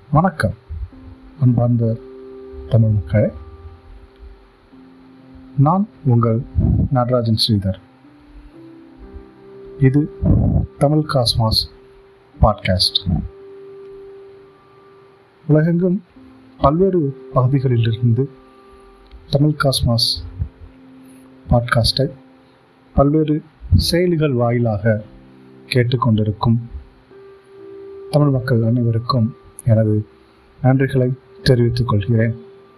வணக்கம் அன்பார்ந்த தமிழ் மக்களே நான் உங்கள் நடராஜன் ஸ்ரீதர் இது தமிழ் காஸ்மாஸ் பாட்காஸ்ட் உலகெங்கும் பல்வேறு பகுதிகளிலிருந்து தமிழ் காஸ்மாஸ் பாட்காஸ்டை பல்வேறு செயலிகள் வாயிலாக கேட்டுக்கொண்டிருக்கும் தமிழ் மக்கள் அனைவருக்கும் எனது நன்றிகளை தெரிவித்துக் கொள்கிறேன்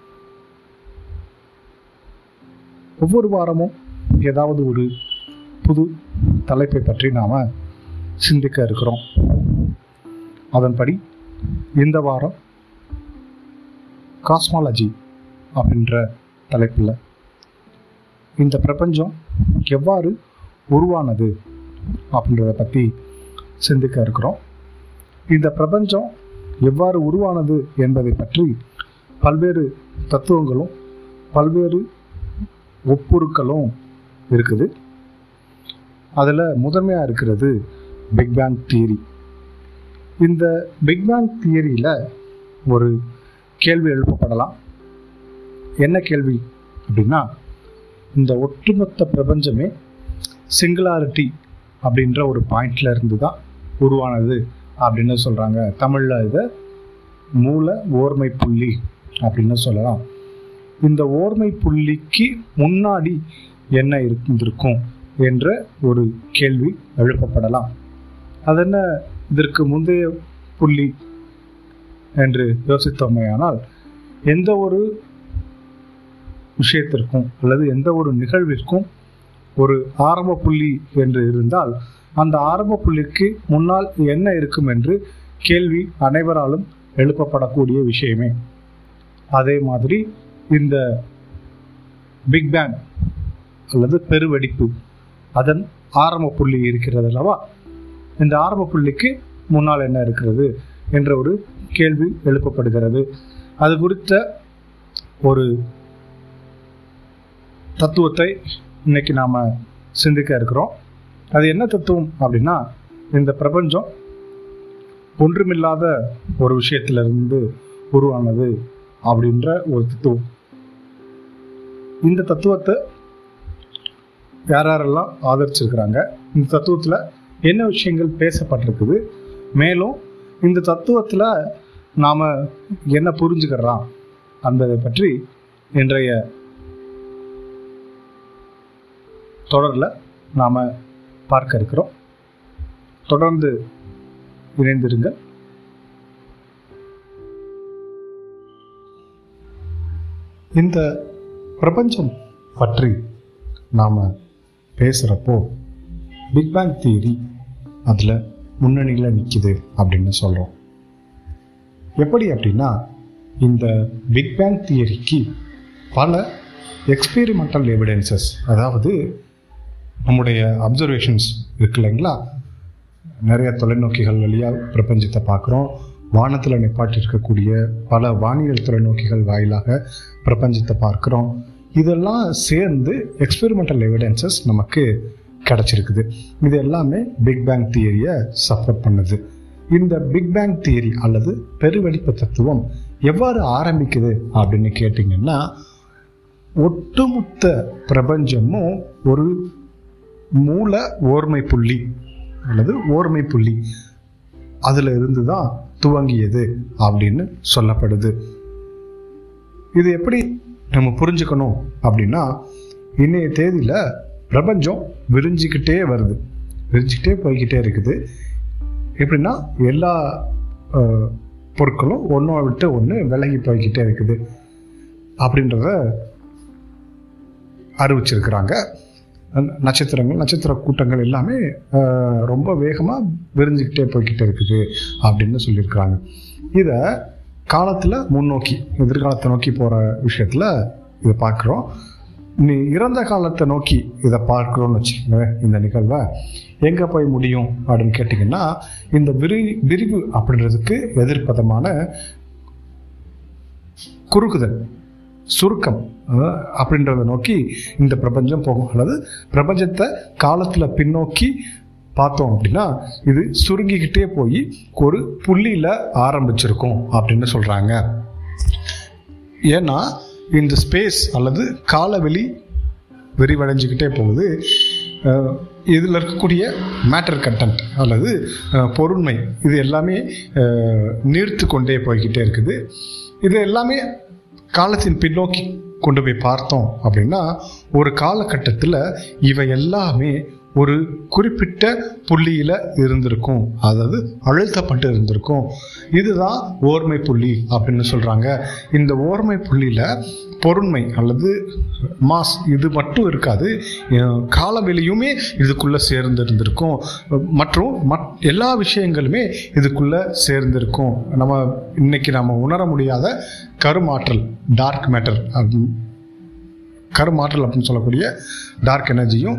ஒவ்வொரு வாரமும் ஏதாவது ஒரு புது தலைப்பை பற்றி நாம் சிந்திக்க இருக்கிறோம் அதன்படி இந்த வாரம் காஸ்மாலஜி அப்படின்ற தலைப்பில் இந்த பிரபஞ்சம் எவ்வாறு உருவானது அப்படின்றத பற்றி சிந்திக்க இருக்கிறோம் இந்த பிரபஞ்சம் எவ்வாறு உருவானது என்பதை பற்றி பல்வேறு தத்துவங்களும் பல்வேறு ஒப்புருக்களும் இருக்குது அதில் முதன்மையாக இருக்கிறது பிக் பேங் தியரி இந்த பிக் பேங் தியரியில் ஒரு கேள்வி எழுப்பப்படலாம் என்ன கேள்வி அப்படின்னா இந்த ஒட்டுமொத்த பிரபஞ்சமே சிங்குலாரிட்டி அப்படின்ற ஒரு பாயிண்ட்ல இருந்து தான் உருவானது அப்படின்னு சொல்கிறாங்க தமிழில் இதை மூல ஓர்மை புள்ளி அப்படின்னு சொல்லலாம் இந்த ஓர்மை புள்ளிக்கு முன்னாடி என்ன இருந்திருக்கும் என்ற ஒரு கேள்வி எழுப்பப்படலாம் அது என்ன இதற்கு முந்தைய புள்ளி என்று யோசித்தோமையானால் எந்த ஒரு விஷயத்திற்கும் அல்லது எந்த ஒரு நிகழ்விற்கும் ஒரு ஆரம்ப புள்ளி என்று இருந்தால் அந்த ஆரம்ப புள்ளிக்கு முன்னால் என்ன இருக்கும் என்று கேள்வி அனைவராலும் எழுப்பப்படக்கூடிய விஷயமே அதே மாதிரி இந்த பிக் பேங் அல்லது பெருவெடிப்பு அதன் ஆரம்ப புள்ளி இருக்கிறது அல்லவா இந்த ஆரம்ப புள்ளிக்கு முன்னால் என்ன இருக்கிறது என்ற ஒரு கேள்வி எழுப்பப்படுகிறது அது குறித்த ஒரு தத்துவத்தை இன்னைக்கு நாம் சிந்திக்க இருக்கிறோம் அது என்ன தத்துவம் அப்படின்னா இந்த பிரபஞ்சம் ஒன்றுமில்லாத ஒரு விஷயத்திலிருந்து உருவானது அப்படின்ற ஒரு தத்துவம் இந்த தத்துவத்தை யார் யாரெல்லாம் ஆதரிச்சிருக்கிறாங்க இந்த தத்துவத்தில் என்ன விஷயங்கள் பேசப்பட்டிருக்குது மேலும் இந்த தத்துவத்தில் நாம் என்ன புரிஞ்சுக்கிறோம் என்பதை பற்றி இன்றைய தொடரில் நாம் பார்க்க இருக்கிறோம் தொடர்ந்து இணைந்திருங்கள் இந்த பிரபஞ்சம் பற்றி நாம் பேசுகிறப்போ பிக் பேங் தியரி அதில் முன்னணியில் நிற்கிது அப்படின்னு சொல்கிறோம் எப்படி அப்படின்னா இந்த பிக் பேங் தியரிக்கு பல எக்ஸ்பெரிமெண்டல் எவிடென்சஸ் அதாவது நம்முடைய அப்சர்வேஷன்ஸ் இருக்கு இல்லைங்களா நிறைய தொலைநோக்கிகள் வழியாக பிரபஞ்சத்தை பார்க்குறோம் வானத்தில் நிப்பாட்டிருக்கக்கூடிய பல வானியல் தொலைநோக்கிகள் வாயிலாக பிரபஞ்சத்தை பார்க்குறோம் இதெல்லாம் சேர்ந்து எக்ஸ்பெரிமெண்டல் எவிடென்சஸ் நமக்கு கிடச்சிருக்குது இது எல்லாமே பிக் பேங் தியரியை சப்போர்ட் பண்ணுது இந்த பிக் பேங் தியரி அல்லது பெருவெடிப்பு தத்துவம் எவ்வாறு ஆரம்பிக்குது அப்படின்னு கேட்டிங்கன்னா ஒட்டுமொத்த பிரபஞ்சமும் ஒரு மூல ஓர்மை புள்ளி அல்லது ஓர்மை புள்ளி அதுல இருந்து தான் துவங்கியது அப்படின்னு சொல்லப்படுது இது எப்படி நம்ம புரிஞ்சுக்கணும் அப்படின்னா இன்னைய தேதியில பிரபஞ்சம் விரிஞ்சிக்கிட்டே வருது விரிஞ்சிக்கிட்டே போய்கிட்டே இருக்குது எப்படின்னா எல்லா பொருட்களும் ஒன்றா விட்டு ஒன்று விலகி போய்கிட்டே இருக்குது அப்படின்றத அறிவிச்சிருக்கிறாங்க நட்சத்திரங்கள் நட்சத்திர கூட்டங்கள் எல்லாமே ரொம்ப வேகமாக விரிஞ்சுக்கிட்டே போய்கிட்டே இருக்குது அப்படின்னு சொல்லியிருக்கிறாங்க இதை காலத்தில் முன்னோக்கி எதிர்காலத்தை நோக்கி போகிற விஷயத்தில் இதை பார்க்குறோம் நீ இறந்த காலத்தை நோக்கி இதை பார்க்குறோன்னு வச்சுக்கோங்க இந்த நிகழ்வை எங்கே போய் முடியும் அப்படின்னு கேட்டிங்கன்னா இந்த விரி விரிவு அப்படின்றதுக்கு எதிர்ப்பதமான குறுக்குதல் சுருக்கம் அஹ், அப்படின்றத நோக்கி இந்த பிரபஞ்சம் போகும் அல்லது பிரபஞ்சத்தை காலத்தில் பின்னோக்கி பார்த்தோம் அப்படின்னா இது சுருங்கிக்கிட்டே போய் ஒரு புள்ளியில ஆரம்பிச்சிருக்கும் அப்படின்னு சொல்றாங்க ஏன்னா இந்த ஸ்பேஸ் அல்லது காலவெளி விரிவடைஞ்சுக்கிட்டே போகுது அஹ், இதில் இருக்கக்கூடிய மேட்டர் கண்டென்ட் அல்லது அஹ், பொருண்மை இது எல்லாமே அஹ், நீர்த்து கொண்டே போய்கிட்டே இருக்குது இது எல்லாமே காலத்தின் பின்னோக்கி கொண்டு போய் பார்த்தோம் அப்படின்னா ஒரு காலகட்டத்தில் இவை எல்லாமே ஒரு குறிப்பிட்ட புள்ளியில இருந்திருக்கும் அதாவது அழுத்தப்பட்டு இருந்திருக்கும் இதுதான் ஓர்மை புள்ளி அப்படின்னு சொல்றாங்க இந்த ஓர்மை புள்ளியில பொருண்மை அல்லது மாஸ் இது மட்டும் இருக்காது அஹ் காலவெளியுமே இதுக்குள்ள சேர்ந்து இருந்திருக்கும் மற்றும் மட் எல்லா விஷயங்களுமே இதுக்குள்ள சேர்ந்திருக்கும் நம்ம இன்னைக்கு நம்ம உணர முடியாத கருமாற்றல் டார்க் மேட்டர் கருமாற்றல் அப்படின்னு சொல்லக்கூடிய டார்க் எனர்ஜியும்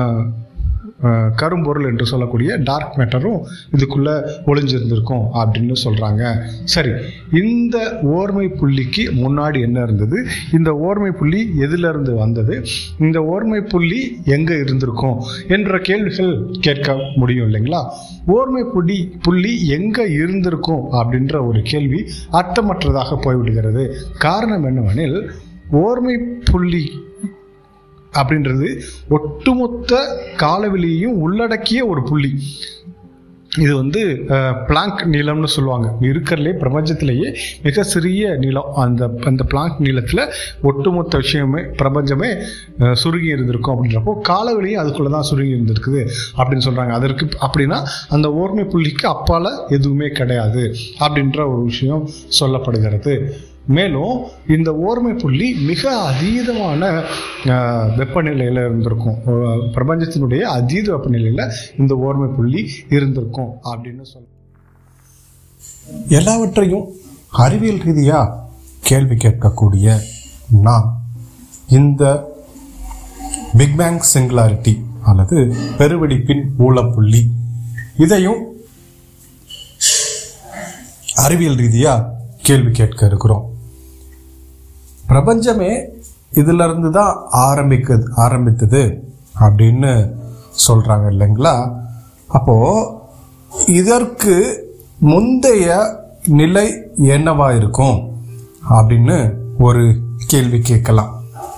கரும்பொருள் என்று சொல்லக்கூடிய டார்க் மேட்டரும் இதுக்குள்ள ஒளிஞ்சிருந்திருக்கும் அப்படின்னு சொல்றாங்க சரி இந்த ஓர்மை புள்ளிக்கு முன்னாடி என்ன இருந்தது இந்த ஓர்மை புள்ளி எதுல இருந்து வந்தது இந்த ஓர்மை புள்ளி எங்க இருந்திருக்கும் என்ற கேள்விகள் கேட்க முடியும் இல்லைங்களா ஓர்மை புள்ளி புள்ளி எங்க இருந்திருக்கும் அப்படின்ற ஒரு கேள்வி அர்த்தமற்றதாக போய்விடுகிறது காரணம் என்னவெனில் ஓர்மை புள்ளி அப்படின்றது ஒட்டுமொத்த காலவெளியையும் உள்ளடக்கிய ஒரு புள்ளி இது வந்து பிளாங்க் நீளம்னு சொல்லுவாங்க இருக்கிறதுலே பிரபஞ்சத்திலேயே மிக சிறிய நீளம் அந்த அந்த பிளாங்க் நீளத்தில் ஒட்டுமொத்த விஷயமே பிரபஞ்சமே அஹ், சுருங்கி இருந்திருக்கும் அப்படின்றப்போ காலவெளியும் அதுக்குள்ளே தான் சுருங்கி இருந்திருக்குது அப்படின்னு சொல்கிறாங்க அதற்கு அப்படின்னா அந்த ஓர்மை புள்ளிக்கு அப்பால் எதுவுமே கிடையாது அப்படின்ற ஒரு விஷயம் சொல்லப்படுகிறது மேலும் இந்த ஓர்மை புள்ளி மிக அதீதமான அஹ், வெப்பநிலையில இருந்திருக்கும் அஹ், பிரபஞ்சத்தினுடைய அதீத வெப்பநிலையில இந்த ஓர்மை புள்ளி இருந்திருக்கும் அப்படின்னு சொல்ல எல்லாவற்றையும் அறிவியல் ரீதியா கேள்வி கேட்கக்கூடிய நாம் இந்த பிக் பேங் சிங்குலாரிட்டி அல்லது பெருவெடிப்பின் மூலப்புள்ளி இதையும் அறிவியல் ரீதியா கேள்வி கேட்க இருக்கிறோம் பிரபஞ்சமே இதுல இருந்து தான் ஆரம்பிக்குது ஆரம்பித்தது அப்படின்னு சொல்றாங்க இல்லைங்களா அப்போ இதற்கு முந்தைய நிலை என்னவா இருக்கும் அப்படின்னு ஒரு கேள்வி கேட்கலாம்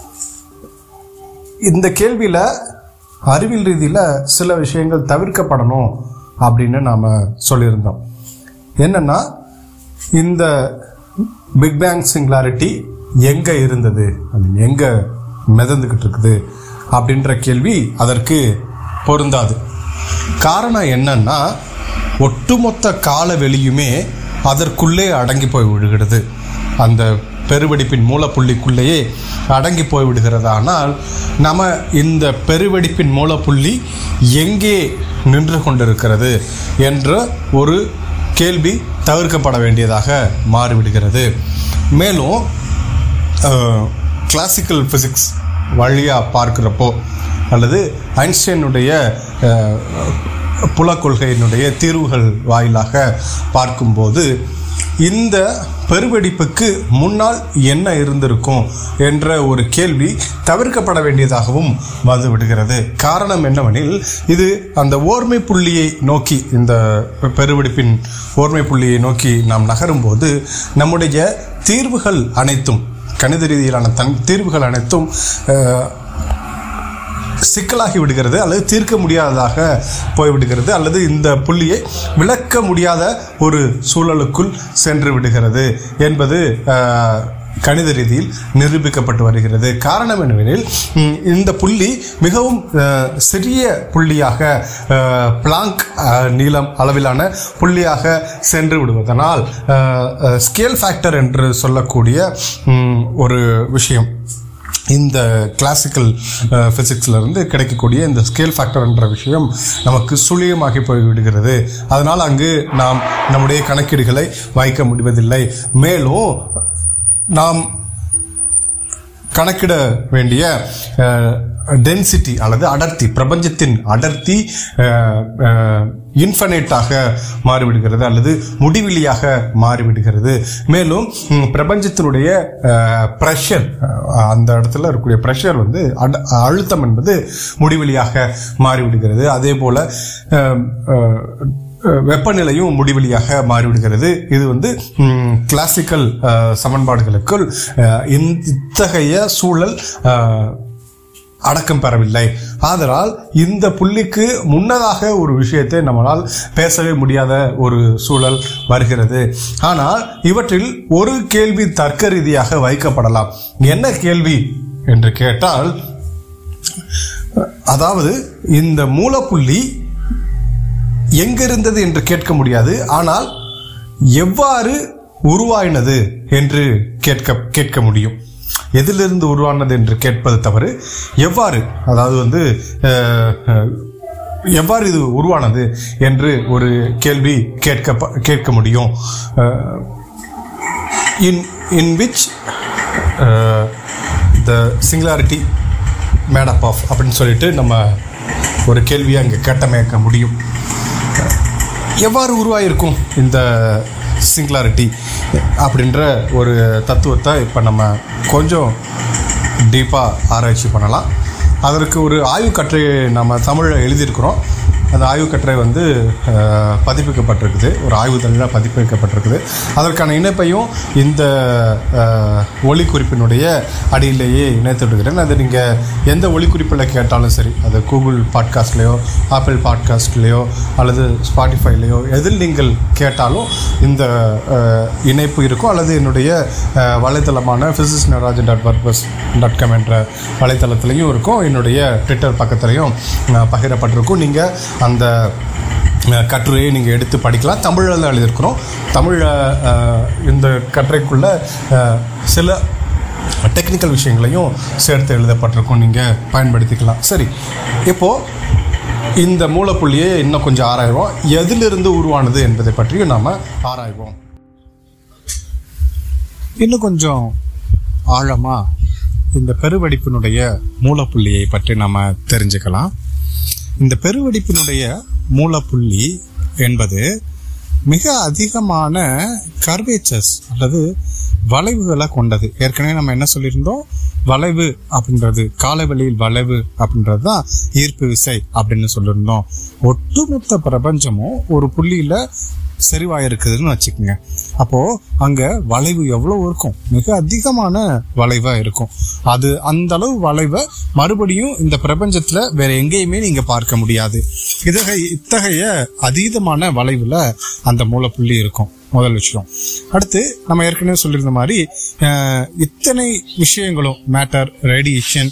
இந்த கேள்வியில அறிவியல் ரீதியில சில விஷயங்கள் தவிர்க்கப்படணும் அப்படின்னு நாம சொல்லியிருந்தோம் என்னன்னா இந்த பிக் பேங் சிங்குலாரிட்டி எங்க இருந்தது அது எங்க மிதந்துகிட்டு இருக்குது அப்படின்ற கேள்வி அதற்கு பொருந்தாது காரணம் என்னன்னா ஒட்டுமொத்த கால வெளியுமே அதற்குள்ளே அடங்கி போய் விடுகிறது அந்த பெருவெடிப்பின் மூலப்புள்ளிக்குள்ளேயே அடங்கி போய் விடுகிறது ஆனால் நம்ம இந்த பெருவெடிப்பின் மூலப்புள்ளி எங்கே நின்று கொண்டிருக்கிறது என்ற ஒரு கேள்வி தவிர்க்கப்பட வேண்டியதாக மாறிவிடுகிறது மேலும் கிளாசிக்கல் ஃபிசிக்ஸ் வழியாக பார்க்குறப்போ அல்லது ஐன்ஸ்டைனுடைய அஹ், புலக்கொள்கையினுடைய தீர்வுகள் வாயிலாக பார்க்கும்போது இந்த பெருவெடிப்புக்கு முன்னால் என்ன இருந்திருக்கும் என்ற ஒரு கேள்வி தவிர்க்கப்பட வேண்டியதாகவும் வந்து விடுகிறது காரணம் என்னவெனில் இது அந்த ஓர்மை புள்ளியை நோக்கி இந்த பெருவெடிப்பின் ஓர்மை புள்ளியை நோக்கி நாம் நகரும்போது நம்முடைய தீர்வுகள் அனைத்தும் கணித ரீதியிலான தன் தீர்வுகள் அனைத்தும் அஹ், சிக்கலாகி விடுகிறது அல்லது தீர்க்க முடியாததாக போய்விடுகிறது அல்லது இந்த புள்ளியை விளக்க முடியாத ஒரு சூழலுக்குள் சென்று விடுகிறது என்பது அஹ், கணித ரீதியில் நிரூபிக்கப்பட்டு வருகிறது காரணம் என்னவெனில் ம், இந்த புள்ளி மிகவும் அஹ், சிறிய புள்ளியாக அஹ், பிளாங்க் அஹ், நீளம் அளவிலான புள்ளியாக சென்று விடுவதனால் ஸ்கேல் ஃபேக்டர் என்று சொல்லக்கூடிய ம், ஒரு விஷயம் இந்த கிளாசிக்கல் ஃபிசிக்ஸ்ல இருந்து கிடைக்கக்கூடிய இந்த ஸ்கேல் ஃபேக்டர் என்ற விஷயம் நமக்கு சுழியமாகி போய்விடுகிறது அதனால் அங்கு நாம் நம்முடைய கணக்கீடுகளை வைக்க முடிவதில்லை மேலும் நாம் கணக்கிட வேண்டிய அஹ், டென்சிட்டி அல்லது அடர்த்தி பிரபஞ்சத்தின் அடர்த்தி இன்ஃபனைட்டாக மாறிவிடுகிறது அல்லது முடிவிலியாக மாறிவிடுகிறது மேலும் ம், பிரபஞ்சத்தினுடைய ப்ரெஷர் அந்த இடத்துல இருக்கக்கூடிய ப்ரெஷர் வந்து அட- அழுத்தம் என்பது முடிவிலியாக மாறிவிடுகிறது அதே போல அஹ், அஹ், அஹ், வெப்பநிலையும் முடிவெளியாக மாறிவிடுகிறது இது வந்து கிளாசிக்கல் சமன்பாடுகளுக்குள் அஹ், இந்த- இத்தகைய சூழல் அஹ், அடக்கம் பெறவில்லை ஆதலால் இந்த புள்ளிக்கு முன்னதாக ஒரு விஷயத்தை நம்மளால் பேசவே முடியாத ஒரு சூழல் வருகிறது ஆனால் இவற்றில் ஒரு கேள்வி தர்க்க ரீதியாக வைக்கப்படலாம் என்ன கேள்வி என்று கேட்டால் அதாவது இந்த மூலப்புள்ளி எங்கிருந்தது என்று கேட்க முடியாது ஆனால் எவ்வாறு உருவாயினது என்று கேட்க கேட்க முடியும் எதிலிருந்து உருவானது என்று கேட்பது தவறு எவ்வாறு அதாவது வந்து அஹ், அஹ், எவ்வாறு இது உருவானது என்று ஒரு கேள்வி கேட்க கேட்க முடியும் in in which the singularity made up of அப்படின்னு சொல்லிட்டு நம்ம ஒரு கேள்வியை அங்கே கட்டமைக்க முடியும் எவ்வாறு உருவாயிருக்கும் இந்த சிங்குலாரிட்டி அப்படின்ற ஒரு தத்துவத்தை இப்போ நம்ம கொஞ்சம் டீப்பாக ஆராய்ச்சி பண்ணலாம் அதற்கு ஒரு ஆய்வு கட்டுரை நம்ம தமிழில் எழுதியிருக்கிறோம் அந்த ஆய்வு கட்டுரை வந்து அஹ், பதிப்பிக்கப்பட்டிருக்குது ஒரு ஆய்வுதழில் பதிப்பிக்கப்பட்டிருக்குது அதற்கான இணைப்பையும் இந்த அஹ், ஒலிக்குறிப்பினுடைய அடியிலேயே இணைத்து விடுகிறேன் அது நீங்கள் எந்த ஒலிக்குறிப்பில் கேட்டாலும் சரி அது கூகுள் பாட்காஸ்ட்லேயோ ஆப்பிள் பாட்காஸ்ட்லேயோ அல்லது ஸ்பாட்டிஃபைலேயோ எதில் நீங்கள் கேட்டாலும் இந்த அஹ், இணைப்பு இருக்கும் அல்லது என்னுடைய அஹ், வலைத்தளமான physics Natarajan dot purpose dot com என்ற வலைத்தளத்துலேயும் இருக்கும் என்னுடைய ட்விட்டர் பக்கத்துலேயும் அஹ், பகிரப்பட்டிருக்கும் நீங்கள் அந்த அஹ், கட்டுரையை நீங்கள் எடுத்து படிக்கலாம் தமிழில் தான் எழுதியிருக்கிறோம் தமிழில் இந்த கட்டுரைக்குள்ள அஹ், சில டெக்னிக்கல் விஷயங்களையும் சேர்த்து எழுதப்பட்டிருக்கும் நீங்கள் பயன்படுத்திக்கலாம் சரி இப்போது இந்த மூலப்புள்ளியை இன்னும் கொஞ்சம் ஆராய்வோம் எதிலிருந்து உருவானது என்பதை பற்றியும் நாம் ஆராய்வோம் இன்னும் கொஞ்சம் ஆழமா இந்த பெருவெடிப்பினுடைய மூலப்புள்ளியை பற்றி நம்ம தெரிஞ்சுக்கலாம் இந்த பெருவெடிப்பினுடைய மூலப்புள்ளி என்பது மிக அதிகமான கர்வேச்சர்ஸ் அல்லது வளைவுகளை கொண்டது ஏற்கனவே நம்ம என்ன சொல்லியிருந்தோம் வளைவு அப்படின்றது காலவெளியில் வளைவு அப்படின்றது தான் ஈர்ப்பு விசை அப்படின்னு சொல்லியிருந்தோம் ஒட்டுமொத்த பிரபஞ்சமும் ஒரு புள்ளியில செறிவாயிருக்குதுன்னு வச்சுக்கோங்க அப்போ அங்க வளைவு எவ்வளவு இருக்கும் மிக அதிகமான வளைவா இருக்கும் அது அந்த அளவு வளைவை மறுபடியும் இந்த பிரபஞ்சத்துல வேற எங்கேயுமே நீங்க பார்க்க முடியாது இத்தகைய இத்தகைய அதீதமான வளைவுல அந்த மூலப்புள்ளி இருக்கும் முதல் விஷயம் அடுத்து நம்ம ஏற்கனவே சொல்லியிருந்த மாதிரி அஹ், இத்தனை விஷயங்களும் மேட்டர் ரேடியேஷன்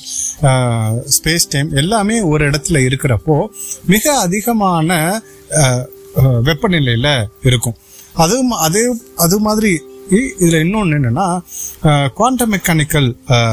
ஸ்பேஸ் டைம் எல்லாமே ஒரு இடத்துல இருக்கிறப்போ மிக அதிகமான அஹ், அஹ், வெப்பநிலையில இருக்கும் அது ம- அதே அது மாதிரி இ- இதுல இன்னொன்னு என்னன்னா குவாண்டம் மெக்கானிக்கல்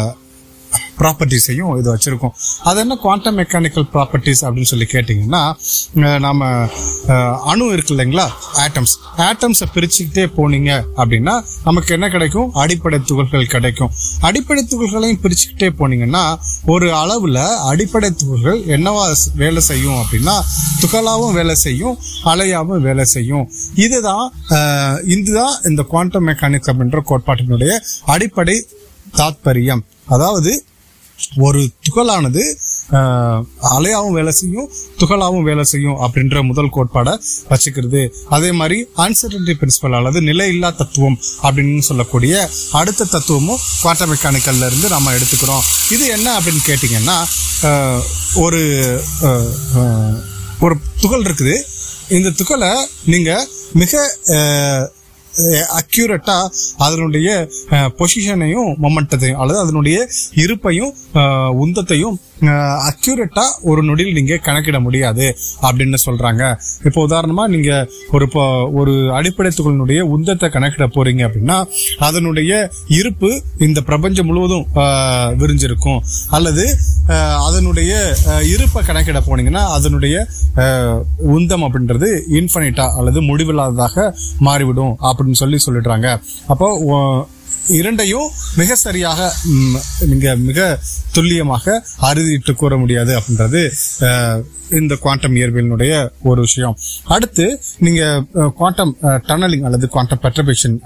ப்ராப்பர்ட்டிஸையும் இது வச்சிருக்கோம் அது என்ன குவாண்டம் மெக்கானிக்கல் ப்ராப்பர்ட்டிஸ் அப்படின்னு சொல்லி கேட்டிங்கன்னா அஹ், நாம அஹ், அணு இருக்கு இல்லைங்களா ஆட்டம்ஸ் ஆட்டம்ஸை பிரிச்சுக்கிட்டே போனீங்க அப்படின்னா நமக்கு என்ன கிடைக்கும் அடிப்படை துகள்கள் கிடைக்கும் அடிப்படை துகள்களையும் பிரிச்சுக்கிட்டே போனீங்கன்னா ஒரு அளவுல அடிப்படை துகள்கள் என்னவா ஸ்- வேலை செய்யும் அப்படின்னா துகளாவும் வேலை செய்யும் அலையாவும் வேலை செய்யும் இதுதான் அஹ், இதுதான் இந்த குவாண்டம் மெக்கானிக்ஸ் அப்படின்ற கோட்பாட்டினுடைய அடிப்படை தாத்பரியம் அதாவது ஒரு துகளானது ஆஹ், அலையாவும் வேலை செய்யும் துகளாவும் வேலை செய்யும் அப்படின்ற முதல் கோட்பாடை வச்சுக்கிறது அதே மாதிரி அன்சர்டன்டி பிரின்சிபல் அல்லது நிலையில்லா தத்துவம் அப்படின்னு சொல்லக்கூடிய அடுத்த தத்துவமும் குவாண்டம் மெக்கானிக்கல்ல இருந்து நம்ம எடுத்துக்கிறோம் இது என்ன அப்படின்னு கேட்டிங்கன்னா ஆஹ், ஒரு ஆஹ், ஆஹ், ஒரு துகள் இருக்குது இந்த துகளை நீங்க மிக ஆஹ், அக்யூரேட்டா அதனுடைய பொசிஷனையும் மொமெண்டத்தையும் அல்லது அதனுடைய இருப்பையும் அஹ், உந்தத்தையும் அக்யூரேட்டா ஒரு நொடியில் நீங்க கணக்கிட முடியாது அப்படின்னு சொல்றாங்க இப்போ உதாரணமா நீங்க ஒரு இப்போ ஒரு அடிப்படை துகளினுடைய உந்தத்தை கணக்கிட போறீங்க அப்படின்னா அதனுடைய இருப்பு இந்த பிரபஞ்சம் முழுவதும் அஹ், விரிஞ்சிருக்கும் அல்லது அஹ், அதனுடைய அஹ், இருப்பை கணக்கிட போனீங்கன்னா அதனுடைய அஹ், உந்தம் அப்படின்றது இன்ஃபனைட்டா அல்லது முடிவில்லாததாக மாறிவிடும் அப்படின்னு சொல்லி சொல்லிடுறாங்க அப்போ ஒ- இரண்டையும் மிக சரியாக ம், நீங்க மிக துல்லியமாக அறுதிட்டு கூற முடியாது அப்படின்றது அஹ், இந்த குவாண்டம் இயற்பியலினுடைய ஒரு விஷயம் அடுத்து நீங்க குவாண்டம் டனலிங் அல்லது quantum perturbation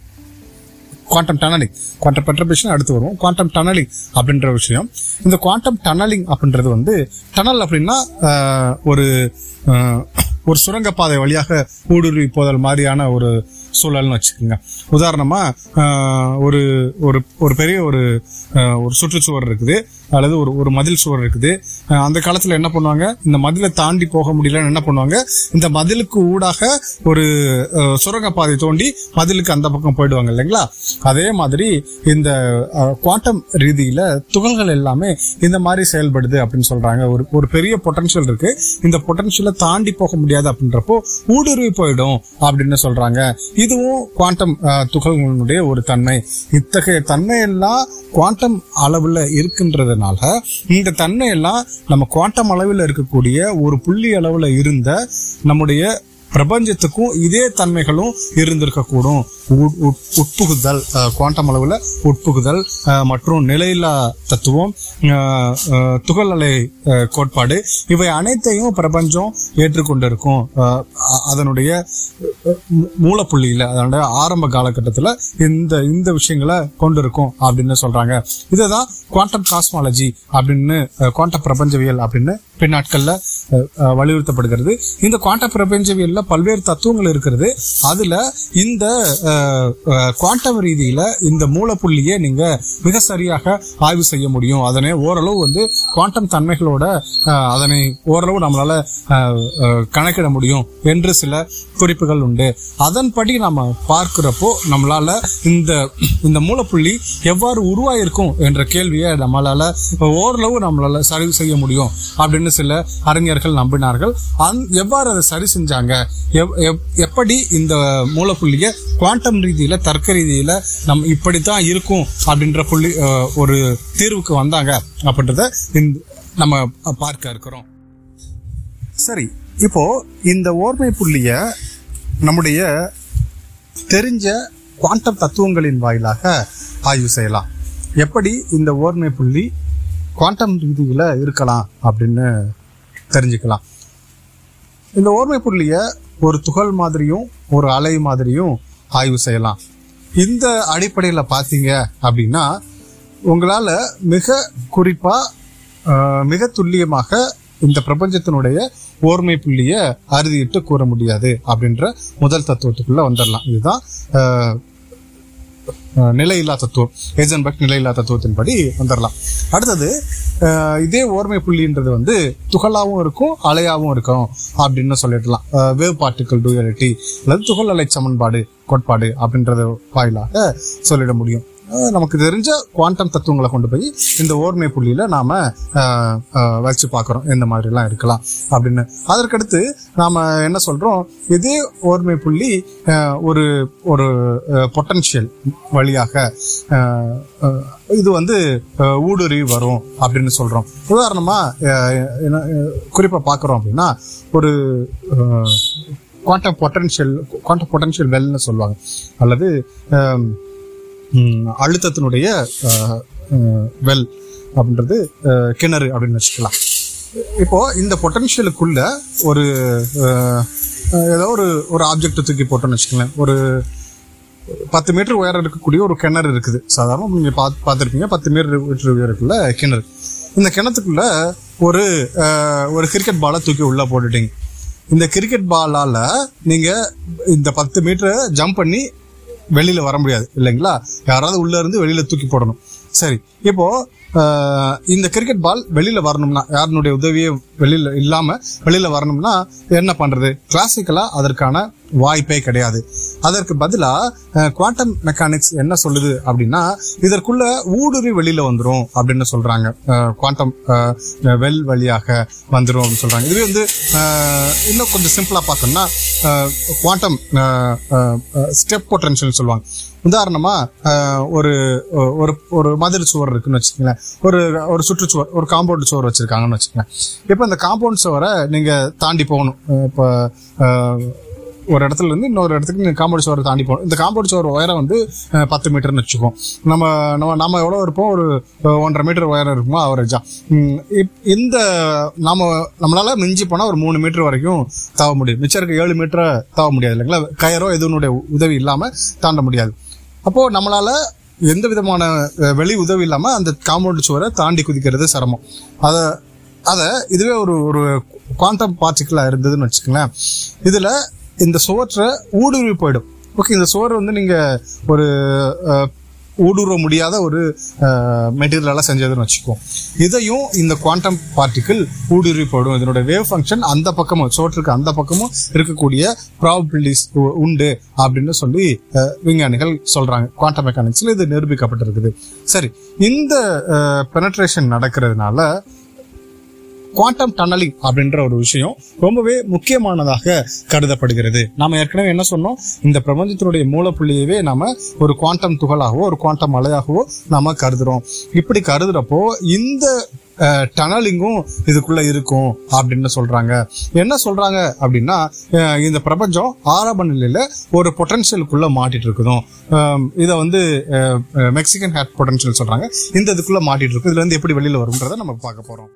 quantum tunnelling quantum perturbation அடுத்து வரும் குவாண்டம் டனலிங் அப்படின்ற விஷயம் இந்த குவாண்டம் டனலிங் அப்படின்றது வந்து டனல் அப்படின்னா அஹ், ஒரு அஹ், ஒரு சுரங்கப்பாதை வழியாக ஊடுருவி போதல் மாதிரியான ஒரு சூழல்னு வச்சுக்கோங்க உதாரணமா அஹ், ஒரு ஒரு ஒரு பெரிய ஒரு அஹ், ஒரு சுற்றுச்சுவர் இருக்குது அல்லது ஒரு ஒரு மதில் சுவர் இருக்குது அஹ், அந்த காலத்துல என்ன பண்ணுவாங்க இந்த மதிலை தாண்டி போக முடியலன்னு என்ன பண்ணுவாங்க இந்த மதிலுக்கு ஊடாக ஒரு அஹ், சுரங்கப்பாதை தோண்டி மதிலுக்கு அந்த பக்கம் போயிடுவாங்க இல்லைங்களா அதே மாதிரி இந்த குவாண்டம் ரீதியில துகள்கள் எல்லாமே இந்த மாதிரி செயல்படுது அப்படின்னு சொல்றாங்க ஒரு ஒரு பெரிய பொட்டன்ஷியல் இருக்கு இந்த பொட்டன்ஷியலை தாண்டி போக முடியாது அப்படின்றப்போ ஊடுருவி போயிடும் அப்படின்னு சொல்றாங்க இதுவும் குவாண்டம் அஹ், துகள்களுடைய ஒரு தன்மை இத்தகைய தன்மை எல்லாம் குவாண்டம் அளவுல இருக்கின்றதுனால இந்த தன்மை எல்லாம் நம்ம குவாண்டம் அளவில் இருக்கக்கூடிய ஒரு புள்ளி அளவுல இருந்த நம்முடைய பிரபஞ்சத்துக்கும் இதே தன்மைகளும் இருந்திருக்கக்கூடும் உட்- உட்- உட்புகுதல் அஹ், குவாண்டம் அளவுல உட்புகுதல் அஹ், மற்றும் நிலையில்லா தத்துவம் அஹ், அஹ், துகள் அலை அஹ், கோட்பாடு இவை அனைத்தையும் பிரபஞ்சம் ஏற்றுக்கொண்டிருக்கும் அஹ், அ- அதனுடைய அஹ், மூ- மூலப்புள்ளியில அதனுடைய ஆரம்ப காலகட்டத்துல இந்த இந்த விஷயங்களை கொண்டிருக்கும் அப்படின்னு சொல்றாங்க இதுதான் குவாண்டம் காஸ்மாலஜி அப்படின்னு குவாண்டம் பிரபஞ்சவியல் அப்படின்னு பின்னாட்கள்ல அஹ், அஹ், வலியுறுத்தப்படுகிறது இந்த குவாண்டம் பிரபஞ்சவியல்ல பல்வேறு தத்துவங்கள் இருக்கிறது அதுல இந்த குவாண்டம் ரீதியில இந்த மூலப்புள்ளியை நீங்க மிக சரியாக ஆய்வு செய்ய முடியும் அதனை ஓரளவு வந்து குவாண்டம் தன்மைகளோட அஹ், அதனை ஓரளவு நம்மளால அஹ், அஹ், கணக்கிட முடியும் என்று சில குறிப்புகள் உண்டு அதன்படி நம்ம பார்க்கிறப்போ நம்மளால இந்த இந்த மூலப்புள்ளி எவ்வாறு உருவாயிருக்கும் என்ற கேள்வியை நம்மளால ஓரளவு நம்மளால சரி செய்ய முடியும் அப்படின்னு சில அறிஞர்கள் நம்பினார்கள் அந் எவ்வாறு அதை சரி செஞ்சாங்க எவ்- எப்- எப்படி இந்த மூலப்புள்ளிய குவாண்டம் ரீதியில தர்க்க ரீதியில நம்ம இப்படித்தான் இருக்கும் அப்படின்ற புள்ளி அஹ், ஒரு தீர்வுக்கு வந்தாங்க அப்படின்றத இந்த- நம்ம பார்க்க இருக்கிறோம் சரி இப்போ இந்த ஓர்மை புள்ளிய நம்முடைய தெரிஞ்ச குவாண்டம் தத்துவங்களின் வாயிலாக ஆய்வு செய்யலாம் எப்படி இந்த ஓர்மை புள்ளி குவாண்டம் ரீதியில இருக்கலாம் அப்படின்னு தெரிஞ்சுக்கலாம் இந்த ஓர்மை புள்ளிய ஒரு துகள் மாதிரியும் ஒரு அலை மாதிரியும் ஆய்வு செய்யலாம் இந்த அடிப்படையில பாத்தீங்க அப்படின்னா உங்களால மிக குறிப்பா ஆஹ், மிக துல்லியமாக இந்த பிரபஞ்சத்தினுடைய ஓர்மை புள்ளிய அறுதியிட்டு கூற முடியாது அப்படின்ற முதல் தத்துவத்துக்குள்ள வந்துடலாம் இதுதான் ஆஹ், ஆஹ், நிலையில்லா தத்துவம் ஏஜன்பர்க் நிலையில்லா தத்துவத்தின்படி வந்துடலாம் அடுத்தது ஆஹ், இதே ஓர்மை புள்ளின்றது வந்து துகளாவும் இருக்கும் அலையாவும் இருக்கும் அப்படின்னு சொல்லிடலாம் வேவ் பார்ட்டிக்கல் டூயலிட்டி அல்லது துகள் அலை சமன்பாடு கோட்பாடு அப்படின்றத வாயிலாக சொல்லிட முடியும் ஆஹ், நமக்கு தெரிஞ்ச குவாண்டம் தத்துவங்களை கொண்டு போய் இந்த ஓர்மை புள்ளியில நாம ஆஹ், ஆஹ், வச்சு பார்க்குறோம் இந்த மாதிரிலாம் இருக்கலாம் அப்படின்னு அதற்கடுத்து நாம என்ன சொல்றோம் இதே ஓர்மை புள்ளி ஆஹ், ஒரு ஒரு பொட்டன்ஷியல் வழியாக ஆஹ், ஆஹ், இது வந்து ஆஹ், ஊடுருவி வரும் அப்படின்னு சொல்றோம் உதாரணமா ஆஹ், என்ன, ஆஹ், குறிப்பா பார்க்குறோம் அப்படின்னா ஒரு குவாண்டம் பொட்டன்ஷியல் குவாண்டம் பொட்டன்ஷியல் வெல்னு சொல்லுவாங்க அல்லது ஆம், ம், அழுத்தத்தினுடைய வெல் அப்படின்றது அஹ், கிணறு அப்படின்னு வச்சுக்கலாம் இப்போ இந்த பொட்டன்ஷியலுக்குள்ள ஒரு அஹ், அஹ், ஏதோ ஒரு ஒரு ஆப்ஜெக்ட் தூக்கி போட்டோம்னு வச்சுக்கோங்களேன் ஒரு பத்து மீட்டர் உயரம் இருக்கக்கூடிய ஒரு கிணறு இருக்குது சாதாரண நீங்க பார்த்து பார்த்துருப்பீங்க பத்து மீட்டர் உயரக்குள்ள கிணறு இந்த கிணத்துக்குள்ள ஒரு அஹ், ஒரு கிரிக்கெட் பாலை தூக்கி உள்ள போட்டுட்டீங்க இந்த கிரிக்கெட் பாலால நீங்க இந்த பத்து மீட்டரை ஜம்ப் பண்ணி வெளியில வர முடியாது இல்லைங்களா யாராவது உள்ள இருந்து வெளியில தூக்கி போடணும் சரி இப்போ ஆஹ், இந்த கிரிக்கெட் பால் வெளியில வரணும்னா யாருனுடைய உதவியே வெளியில இல்லாம வெளியில வரணும்னா என்ன பண்றது கிளாசிக்கலா அதற்கான வாய்ப்பே கிடையாது அதற்கு பதிலா குவாண்டம் மெக்கானிக்ஸ் என்ன சொல்லுது அப்படின்னா இதற்குள்ள ஊடுருவி வெளியில வந்துரும் அப்படின்னு சொல்றாங்க குவாண்டம் வெல் வழியாக வந்துரும் அப்படின்னு சொல்றாங்க இதுவே வந்து ஆஹ், இன்னும் கொஞ்சம் சிம்பிளா பார்த்தோம்னா குவாண்டம் ஸ்டெப் பொட்டன்ஷியல் சொல்லுவாங்க உதாரணமா ஆஹ், ஒரு ஒரு ஒரு மதில் சுவர் இருக்குன்னு வச்சுக்கோங்களேன் ஒரு ஒரு சுற்றுச்சுவர் ஒரு காம்பவுண்ட் சுவர் வச்சிருக்காங்கன்னு வச்சுக்கோங்களேன் இப்போ இந்த காம்பவுண்ட் சுவரை நீங்க தாண்டி போகணும் அஹ் இப்போ ஆஹ், ஒரு இடத்துல இருந்து இன்னொரு இடத்துக்கு நீங்க காம்பவுண்ட் சுவரை தாண்டி போகணும் இந்த காம்பவுண்ட் சுவர் உயரம் வந்து அஹ், பத்து மீட்டர்னு வச்சுக்கோம் நம்ம நம்ம நம்ம எவ்வளோ இருப்போம் ஒரு அஹ், ஒன்றரை மீட்டர் உயரம் இருக்குமா அவரேஜா இந்த நாம நம்மளால மிஞ்சி போனா ஒரு மூணு மீட்டர் வரைக்கும் தாவ முடியும் மிச்சம் இருக்க ஏழு மீட்டரை தாவ முடியாது இல்லைங்களா கயரோ எதுனுடைய உதவி இல்லாம தாண்ட முடியாது அப்போ நம்மளால எந்த விதமான அஹ், வெளி உதவி இல்லாம அந்த காம்பவுண்ட் சுவரை தாண்டி குதிக்கிறது சிரமம் அத அத இதுவே ஒரு ஒரு குவாண்டம் பார்ட்டிகிளா இருந்ததுன்னு வச்சுக்கோங்களேன் இதுல இந்த சுவற்றை ஊடுருவி போயிடும் ஓகே இந்த சுவர் வந்து நீங்க ஒரு அஹ், ஊடுருவ முடியாத ஒரு மெட்டீரியலால செஞ்சதுன்னு வச்சுக்கோ இதையும் இந்த குவாண்டம் பார்ட்டிகிள் ஊடுருவி போடும் இதனோட வேவ் ஃபங்க்ஷன் அந்த பக்கமும் சோற்றுக்கு அந்த பக்கமும் இருக்கக்கூடிய ப்ராபபிலிட்டிஸ் உண்டு அப்படின்னு சொல்லி அஹ், விஞ்ஞானிகள் சொல்றாங்க குவாண்டம் மெக்கானிக்ஸ்ல இது நிரூபிக்கப்பட்டிருக்குது சரி இந்த பெனட்ரேஷன் நடக்கிறதுனால குவாண்டம் டனலிங் அப்படின்ற ஒரு விஷயம் ரொம்பவே முக்கியமானதாக கருதப்படுகிறது நாம ஏற்கனவே என்ன சொன்னோம் இந்த பிரபஞ்சத்தினுடைய மூலப்புள்ளியவே நாம ஒரு குவாண்டம் துகளாகவோ ஒரு குவாண்டம் அலையாகவோ நாம கருதுறோம் இப்படி கருதுறப்போ இந்த டனலிங்கும் இதுக்குள்ள இருக்கும் அப்படின்னு சொல்றாங்க என்ன சொல்றாங்க அப்படின்னா அஹ், இந்த பிரபஞ்சம் ஆரம்ப நிலையில ஒரு பொட்டன்ஷியலுக்குள்ள மாட்டிட்டு இருக்குதும் அஹ், இதை வந்து மெக்சிகன் ஹேட் பொட்டன்ஷியல் சொல்றாங்க இந்த இதுக்குள்ள மாட்டிட்டு இருக்கும் இதுல இருந்து எப்படி வெளியில வரும்ன்றதை நம்ம பார்க்க போறோம்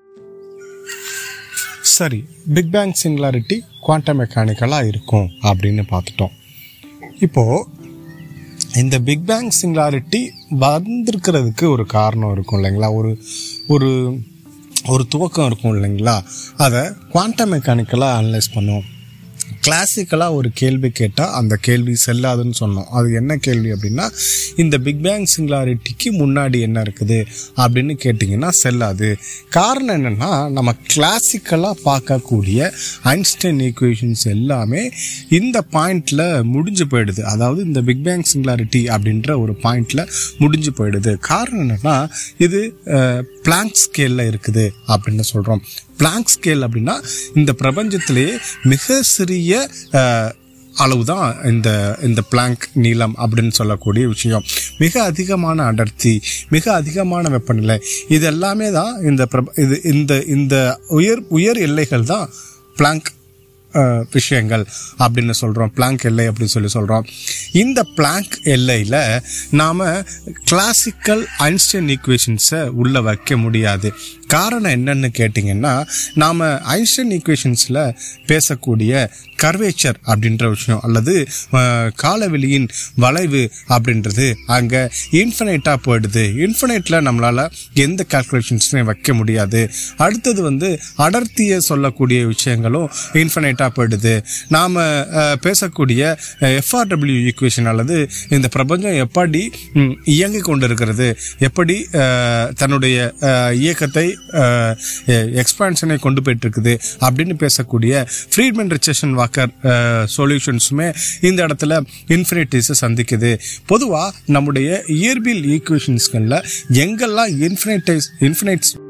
சரி பிக் பேங் சிங்குலாரிட்டி குவாண்டம் மெக்கானிக்கலாக இருக்கும் அப்படின்னு பார்த்துட்டோம் இப்போ இந்த பிக் பேங் சிங்குலாரிட்டி வந்திருக்கிறதுக்கு ஒரு காரணம் இருக்கும் இல்லைங்களா ஒரு ஒரு ஒரு துவக்கம் இருக்கும் இல்லைங்களா அதை குவாண்டம் மெக்கானிக்கலாக அனலைஸ் பண்ணுவோம் கிளாசிக்கலாக ஒரு கேள்வி கேட்டால் அந்த கேள்வி செல்லாதுன்னு சொன்னோம் அது என்ன கேள்வி அப்படின்னா இந்த பிக் பேங் சிங்குலாரிட்டிக்கு முன்னாடி என்ன இருக்குது அப்படின்னு கேட்டிங்கன்னா செல்லாது காரணம் என்னென்னா நம்ம கிளாசிக்கலாக பார்க்கக்கூடிய ஐன்ஸ்டைன் ஈக்குவேஷன்ஸ் எல்லாமே இந்த பாயிண்டில் முடிஞ்சு போயிடுது அதாவது இந்த பிக் பேங் சிங்குலாரிட்டி அப்படின்ற ஒரு பாயிண்டில் முடிஞ்சு போயிடுது காரணம் என்னென்னா இது பிளாங்க் ஸ்கேலில் இருக்குது அப்படின்னு சொல்கிறோம் பிளாங்க் ஸ்கேல் அப்படின்னா இந்த பிரபஞ்சத்திலேயே மிக சிறிய அஹ், அளவுதான் இந்த இந்த பிளாங்க் நீளம் அப்படின்னு சொல்லக்கூடிய விஷயம் மிக அதிகமான அடர்த்தி மிக அதிகமான வெப்பநிலை இது எல்லாமே தான் இந்த பிரப இது இந்த இந்த உயர் உயர் எல்லைகள் தான் பிளாங்க் அஹ், விஷயங்கள் அப்படின்னு சொல்கிறோம் பிளாங்க் எல்லை அப்படின்னு சொல்லி சொல்கிறோம் இந்த பிளாங்க் எல்லையில் நாம் கிளாசிக்கல் ஐன்ஸ்டைன் ஈக்குவேஷன்ஸை உள்ளே வைக்க முடியாது காரணம் என்னன்னு கேட்டிங்கன்னா நாம் ஐன்ஸ்டைன் ஈக்குவேஷன்ஸில் பேசக்கூடிய கர்வேச்சர் அப்படின்ற விஷயம் அல்லது அஹ், காலவெளியின் வளைவு அப்படின்றது அங்கே இன்ஃபினைட்டாக போயிடுது இன்ஃபினைட்டில் நம்மளால் எந்த கால்குலேஷன்ஸுமே வைக்க முடியாது அடுத்தது வந்து அடர்த்தியை சொல்லக்கூடிய விஷயங்களும் இன்ஃபினைட்டாக போயிடுது நாம் பேசக்கூடிய எஃப்ஆர்டபிள்யூ ஈக்குவேஷன் அல்லது இந்த பிரபஞ்சம் எப்படி ம், இயங்கிக் கொண்டிருக்கிறது எப்படி அஹ், தன்னுடைய அஹ், இயக்கத்தை எக்ஸ்பான்ஷனை கொண்டு போயிட்டு இருக்குது அப்படின்னு பேசக்கூடிய ஃப்ரீட்மன் ரிச்சேஷன் வாக்கர் சொல்யூஷன்ஸுமே இந்த இடத்துல இன்ஃபினிட்டிஸை சந்திக்குது பொதுவாக நம்முடைய இயற்பியல் ஈக்குவேஷன்ஸ்களில் எங்கெல்லாம் இன்ஃபினைட்டைஸ் இன்ஃபினைட்ஸ்